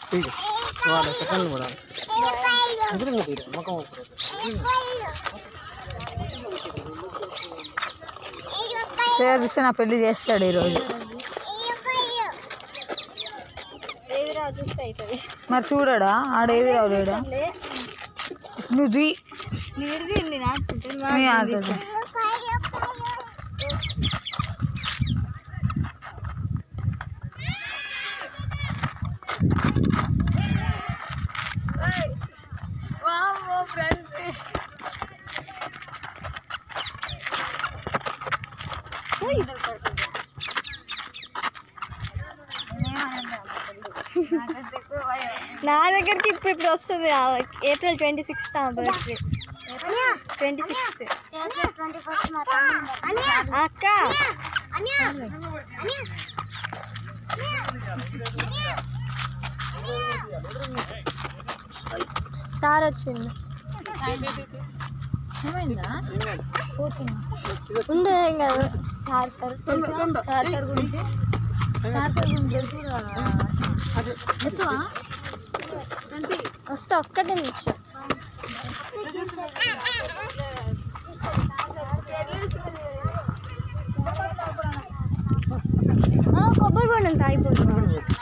తీగు వాళ్ళ సెకండ్ కూడా ఎదురుగా తీరు ముఖం ఒకరు సేవ చూస్తే నా పెళ్లి చేస్తాడు ఈరోజు ఏదిరా చూస్తే అవుతుంది మరి చూడడా ఆడేది రాలేడా నువ్వు తీ. నీడిది నేను ఆడుకుంటాను నీ ఆడుతుంది నా దగ్గరికి ఇప్పుడు ఇప్పుడు వస్తుంది ఆ April twenty sixth birthday twenty sixth అక్క సార్ వచ్చిండు ఉండే ఏం కాదు సార్ సార్ తెలుసా? సార్ సార్ గురించి సార్ సార్ గురించి తెలుసు కదా. వస్తావా? వస్తా ఒక్కటే నిమిషం ఆ, కొబ్బరి బొండం తాగిపోతున్నా